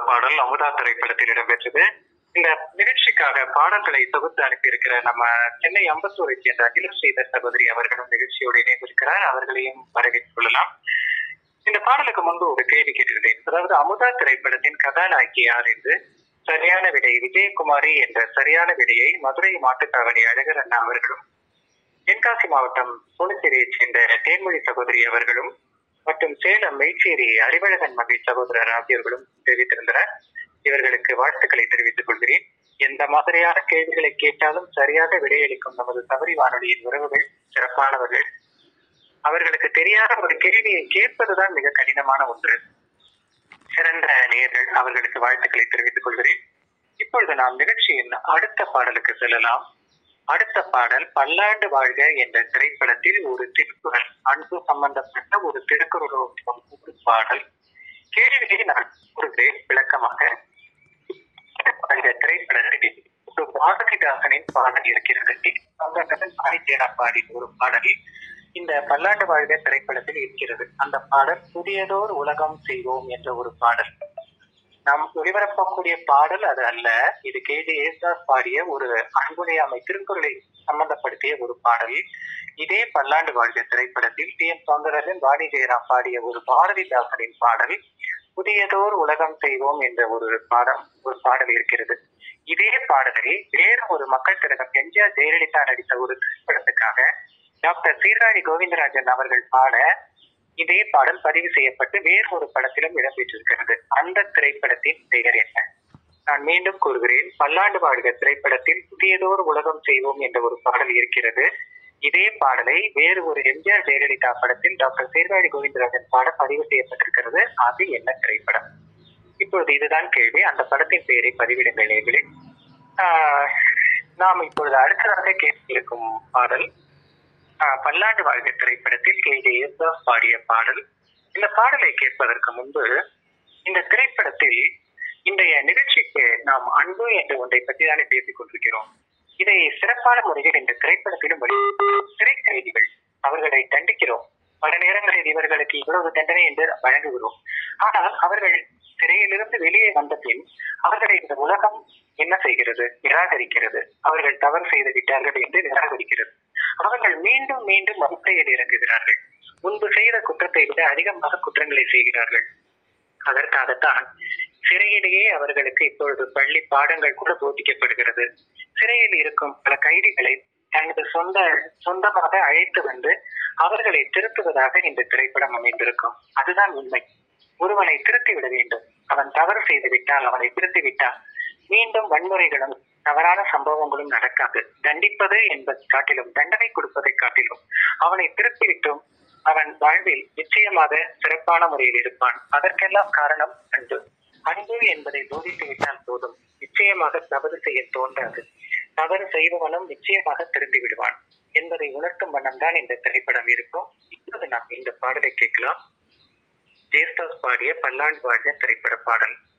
பாடல் அமுதா திரைப்படத்தில் இடம்பெற்றது இந்த நிகழ்ச்சிக்காக பாடல்களை தொகுத்து அனுப்பியிருக்கிற நம்ம சென்னை அம்பத்தூரை சேர்ந்த அகிலம் ஸ்ரீதர் சகோதரி அவர்களும் நிகழ்ச்சியோடு இணைந்திருக்கிறார் அவர்களையும் வரவேற்றுக் கொள்ளலாம் இந்த பாடலுக்கு முன்பு ஒரு கேள்வி கேட்டிருந்தேன் அதாவது அமுதா திரைப்படத்தின் கதாநாயகி யார் என்று சரியான விடை விஜயகுமாரி என்ற சரியான விடையை மதுரை மாட்டுத்தாவணி அழகர் அண்ணா அவர்களும் தென்காசி மாவட்டம் சோழச்சேரியைச் சேர்ந்த தேன்மொழி சகோதரி அவர்களும் மற்றும் சேலம் மெய்ச்சேரி அறிவழகன் மகை சகோதரர் ஆகியோர்களும் தெரிவித்திருந்தனர் இவர்களுக்கு வாழ்த்துக்களை தெரிவித்துக் கொள்கிறேன் எந்த மாதிரியான கேள்விகளை கேட்டாலும் சரியாக விடையளிக்கும் நமது தவறி வானொலியின் உறவுகள் சிறப்பானவர்கள் அவர்களுக்கு தெரியாத ஒரு கேள்வியை கேட்பதுதான் மிக கடினமான ஒன்று சிறந்த நேயர்கள் அவர்களுக்கு வாழ்த்துக்களை தெரிவித்துக் கொள்கிறேன் இப்பொழுது நாம் நிகழ்ச்சியின் அடுத்த பாடலுக்கு செல்லலாம் அடுத்த பாடல் பல்லாண்டு வாழ்க என்ற திரைப்படத்தில் ஒரு திருக்குறள் அன்பு சம்பந்தப்பட்ட ஒரு திருக்குறளோட்டம் ஒரு பாடல் கேள்வியை நான் கூறுகிறேன் விளக்கமாக அந்த திரைப்படத்தில் ஒரு பாரதிதாசனின் பாடல் இருக்கிறது அந்த சாகித்யனா பாடின ஒரு பாடலில் இந்த பல்லாண்டு வாழ்க திரைப்படத்தில் இருக்கிறது அந்த பாடல் புதியதோர் உலகம் செய்வோம் என்ற ஒரு பாடல் நாம் ஒளிபரப்பக்கூடிய பாடல் அது அல்ல இது கே ஜே ஏசுதாஸ் பாடிய ஒரு அன்புடையாமை திருக்குறளை சம்பந்தப்படுத்திய ஒரு பாடல் இதே பல்லாண்டு வாழ்க திரைப்படத்தில் டி எம் சௌந்தரராஜன் வாணி ஜெயராம் பாடிய ஒரு பாரதிதாசனின் பாடல் புதியதோர் உலகம் செய்வோம் என்ற ஒரு பாடம் ஒரு பாடல் இருக்கிறது இதே பாடலை வேறு ஒரு மக்கள் திலகம் எம்ஜிஆர் ஜெயலலிதா நடித்த ஒரு திரைப்படத்துக்காக டாக்டர் சீர்காழி கோவிந்தராஜன் அவர்கள் பாட இதே பாடல் பதிவு செய்யப்பட்டு வேறு ஒரு படத்திலும் இடம்பெற்றிருக்கிறது அந்த திரைப்படத்தின் பெயர் என்ன நான் மீண்டும் கூறுகிறேன் பல்லாண்டு வாழ்க திரைப்படத்தில் புதியதோர் உலகம் செய்வோம் என்ற ஒரு பாடல் இருக்கிறது இதே பாடலை வேறு ஒரு எம்ஜிஆர் ஜெயலலிதா படத்தில் டாக்டர் சீர்காழி கோவிந்தராஜன் பாட பதிவு செய்யப்பட்டிருக்கிறது அது என்ன திரைப்படம் இப்பொழுது இதுதான் கேள்வி அந்த படத்தின் பெயரை பதிவிடுங்கள் நேர்களே ஆஹ் நாம் இப்பொழுது அடுத்ததாக கேட்டிருக்கும் பாடல் ஆஹ் பல்லாண்டு வாழ்க திரைப்படத்தில் கே ஜே யேசுதாஸ் பாடிய பாடல் இந்த பாடலை கேட்பதற்கு முன்பு இந்த திரைப்படத்தில் இன்றைய நிகழ்ச்சிக்கு நாம் அன்பு என்ற ஒன்றை பற்றி தானே பேசிக் கொண்டிருக்கிறோம் இதை சிறப்பான முறையில் இந்த திரைப்படத்திலும் வழி சிறை கைதிகள் அவர்களை தண்டிக்கிறோம் பல நேரங்களில் இவர்களுக்கு இவ்வளவு தண்டனை என்று வழங்குகிறோம் ஆனால் அவர்கள் சிறையிலிருந்து வெளியே வந்த பின் அவர்களை இந்த உலகம் என்ன செய்கிறது நிராகரிக்கிறது அவர்கள் தவறு செய்து விட்டார்கள் என்று நிராகரிக்கிறது அவர்கள் மீண்டும் மீண்டும் மறுக்கையில் இறங்குகிறார்கள் முன்பு செய்த குற்றத்தை விட அதிகமாக குற்றங்களை செய்கிறார்கள் அதற்காகத்தான் சிறையிலேயே அவர்களுக்கு இப்பொழுது பள்ளி பாடங்கள் கூட போதிக்கப்படுகிறது சிறையில் இருக்கும் பல கைதிகளை தனது சொந்த சொந்தமாக அழைத்து வந்து அவர்களை திருத்துவதாக இந்த திரைப்படம் அமைந்திருக்கும் அதுதான் உண்மை ஒருவனை திருத்தி விட வேண்டும் அவன் தவறு செய்து விட்டால் அவனை திருத்தி விட்டால் மீண்டும் வன்முறைகளும் தவறான சம்பவங்களும் நடக்காது தண்டிப்பது என்பதை காட்டிலும் தண்டனை கொடுப்பதை காட்டிலும் அவனை திருத்திவிட்டும் அவன் வாழ்வில் நிச்சயமாக சிறப்பான முறையில் இருப்பான் அதற்கெல்லாம் காரணம் அன்பு அன்பு என்பதை போதித்து விட்டால் போதும் நிச்சயமாக தவறு செய்ய தோன்றாது தவறு செய்பவனும் நிச்சயமாக திரும்பி விடுவான் என்பதை உணர்த்தும் வண்ணம் தான் இந்த திரைப்படம் இருக்கும் இப்போது நாம் இந்த பாடலை கேட்கலாம் ஜேஸ்தாஸ் பாடிய பல்லாண்டு வாழ்க திரைப்பட பாடல்